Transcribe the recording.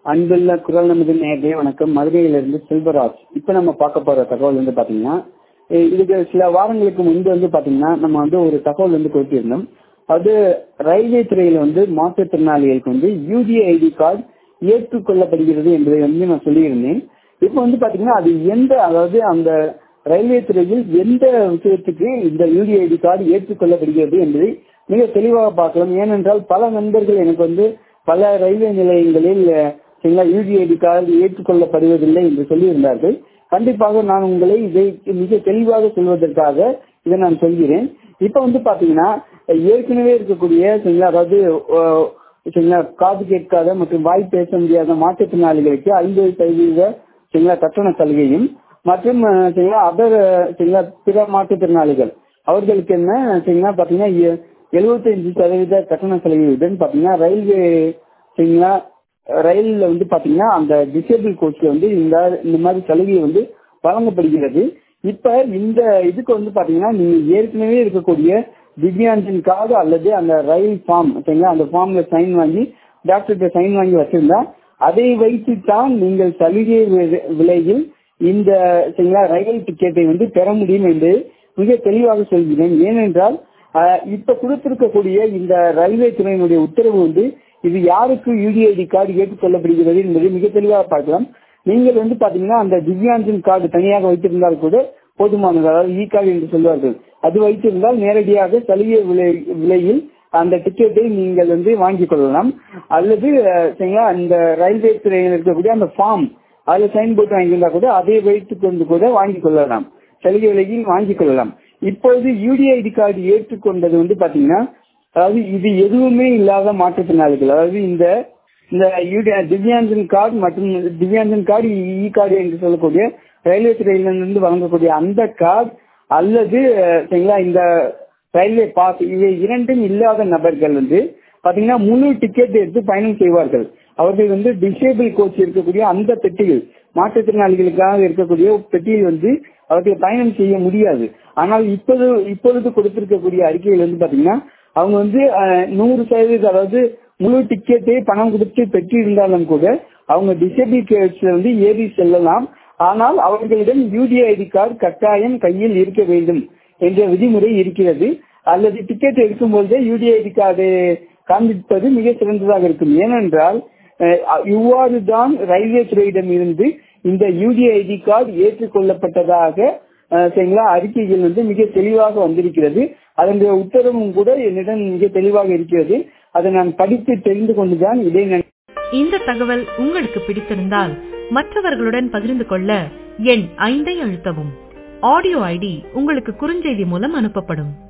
அன்புள்ள குரல் நமது நேரே வணக்கம் மதுரையிலிருந்து செல்வராஜ் இப்ப நம்ம பார்க்க போற தகவல் வந்து பாத்தீங்கன்னா இ- இதுக்கு சில வாரங்களுக்கு முன்பு வந்து பாத்தீங்கன்னா நம்ம வந்து ஒரு தகவல் வந்து கொடுத்திருந்தோம் அது ரயில்வே துறையில வந்து மாற்றுத்திறனாளிகளுக்கு வந்து யூஜி ஐடி கார்டு ஏற்றுக்கொள்ளப்படுகிறது என்பதை வந்து நான் சொல்லியிருந்தேன் இப்போ வந்து பாத்தீங்கன்னா அது எந்த அதாவது அந்த ரயில்வே துறையில் எந்த விஷயத்துக்கு இந்த யூடி ஐடி கார்டு ஏற்றுக்கொள்ளப்படுகிறது என்பதை மிக தெளிவாக பார்க்கலாம் ஏனென்றால் பல நண்பர்கள் எனக்கு வந்து பல ரயில்வே நிலையங்களில் அஹ், சரிங்களா யூடி ஐடி கார்டு ஏற்றுக்கொள்ளப்படுவதில்லை என்று சொல்லியிருந்தார்கள் கண்டிப்பாக நான் உங்களை இதை மிக தெளிவாக சொல்வதற்காக இதை நான் சொல்கிறேன் இப்ப வந்து பாத்தீங்கன்னா ஏற்கனவே இருக்கக்கூடிய சரிங்களா அதாவது அஹ், சரிங்களா காது கேட்காத மற்றும் வாய் பேச முடியாத மாற்றுத்திறனாளிகளுக்கு ஐம்பது சதவீத சரிங்களா கட்டண சலுகையும் மற்றும் அஹ், சரிங்களா அதர் சரிங்களா பிற மாற்றுத்திறனாளிகள் அவர்களுக்கு என்ன சரிங்களா பாத்தீங்கன்னா எ- 75% சதவீத கட்டண சலுகையுடன் பாத்தீங்கன்னா ரயில்வே சரிங்களா ரயில்ல வந்து பாத்தீங்கன்னா அந்த டிசேபிள் கோச்ல வந்து இந்த இந்த மாதிரி சலுகை வந்து வழங்கப்படுகிறது இப்ப இந்த இதுக்கு வந்து பாத்தீங்கன்னா நீங்க ஏற்கனவே இருக்கக்கூடிய திவ்யாஞ்சன் கார்டு அல்லது அந்த ரயில் ஃபார்ம் சரிங்களா அந்த ஃபார்ம்ல சைன் வாங்கி டாக்டர்கிட்ட சைன் வாங்கி வச்சிருந்தா அதை வைத்து தான் நீங்கள் சலுகை வி- விலையில் இந்த சரிங்களா ரயில் டிக்கெட்டை வந்து பெற முடியும் என்று மிக தெளிவாக சொல்கிறேன் ஏனென்றால் ஆஹ், இப்ப கொடுத்திருக்கக்கூடிய இந்த ரயில்வே துறையினுடைய உத்தரவு வந்து இது யாருக்கு யூடிஐடி கார்டு ஏற்றுக்கொள்ளப்படுகிறது என்பதை மிக தெளிவாக பார்க்கலாம் நீங்கள் வந்து பாத்தீங்கன்னா அந்த திவ்யாஞ்சன் கார்டு தனியாக வைத்திருந்தால் கூட போதுமானது அதாவது இ கார்டு என்று சொல்வார்கள் அது வைத்திருந்தால் நேரடியாக சலுகை விலை விலையில் அந்த டிக்கெட்டை நீங்கள் வந்து வாங்கிக் கொள்ளலாம் அல்லது அஹ், சரிங்களா அந்த ரயில்வே துறையில் இருக்கக்கூடிய அந்த ஃபார்ம் அதுல சைன் போட்டு வாங்கியிருந்தா கூட அதை வைத்துக் கொண்டு கூட வாங்கிக் கொள்ளலாம் சலுகை விலையில் வாங்கிக் கொள்ளலாம் இப்பொழுது யூடிஐடி கார்டு ஏற்றுக்கொண்டது வந்து பாத்தீங்கன்னா அதாவது இது எதுவுமே இல்லாத மாற்றுத்திறனாளிகள் அதாவது இந்த இந்த யூடி- திவ்யாஞ்சன் கார்டு மற்றும் திவ்யாஞ்சன் கார்டு இ கார்டு என்று சொல்லக்கூடிய ரயில்வே துறையிலிருந்து வழங்கக்கூடிய அந்த கார்டு அல்லது அஹ், சரிங்களா இந்த ரயில்வே பாஸ் இவை இரண்டும் இல்லாத நபர்கள் வந்து பாத்தீங்கன்னா முழு டிக்கெட் எடுத்து பயணம் செய்வார்கள் அவர்கள் வந்து டிசேபிள் கோச் இருக்கக்கூடிய அந்த பெட்டிகள் மாற்றுத்திறனாளிகளுக்காக இருக்கக்கூடிய பெட்டியில் வந்து அவர்கள் பயணம் செய்ய முடியாது ஆனால் இப்போது இப்பொழுது கொடுத்திருக்கக்கூடிய அறிக்கையில் வந்து பாத்தீங்கன்னா அவங்க வந்து அஹ், நூறு சதவீதம் அதாவது முழு டிக்கெட்டே பணம் கொடுத்து பெற்று இருந்தாலும் கூட அவங்க டிசேபிள் கேட்ஸ்ல வந்து ஏறி செல்லலாம் ஆனால் அவர்களிடம் யூடிஐடி கார்டு கட்டாயம் கையில் இருக்க வேண்டும் என்ற விதிமுறை இருக்கிறது அல்லது டிக்கெட் எடுக்கும்போதே யூடிஐடி கார்டு காண்பிப்பது மிக சிறந்ததாக இருக்கும் ஏனென்றால் அஹ், இவ்வாறு தான் ரயில்வே துறையிடம் இருந்து இந்த யூடிஐடி கார்டு ஏற்றுக்கொள்ளப்பட்டதாக அஹ், சரிங்களா அறிக்கைகள் வந்து மிக தெளிவாக வந்திருக்கிறது அதனுடைய உத்தரவும் கூட என்னிடம் மிக தெளிவாக இருக்கிறது அதை நான் படித்து தெரிந்து கொண்டுதான் இதை நான் இந்த தகவல் உங்களுக்கு பிடித்திருந்தால் மற்றவர்களுடன் பகிர்ந்து கொள்ள எண் ஐந்தை அழுத்தவும் ஆடியோ ஐடி உங்களுக்கு குறுஞ்செய்தி மூலம் அனுப்பப்படும்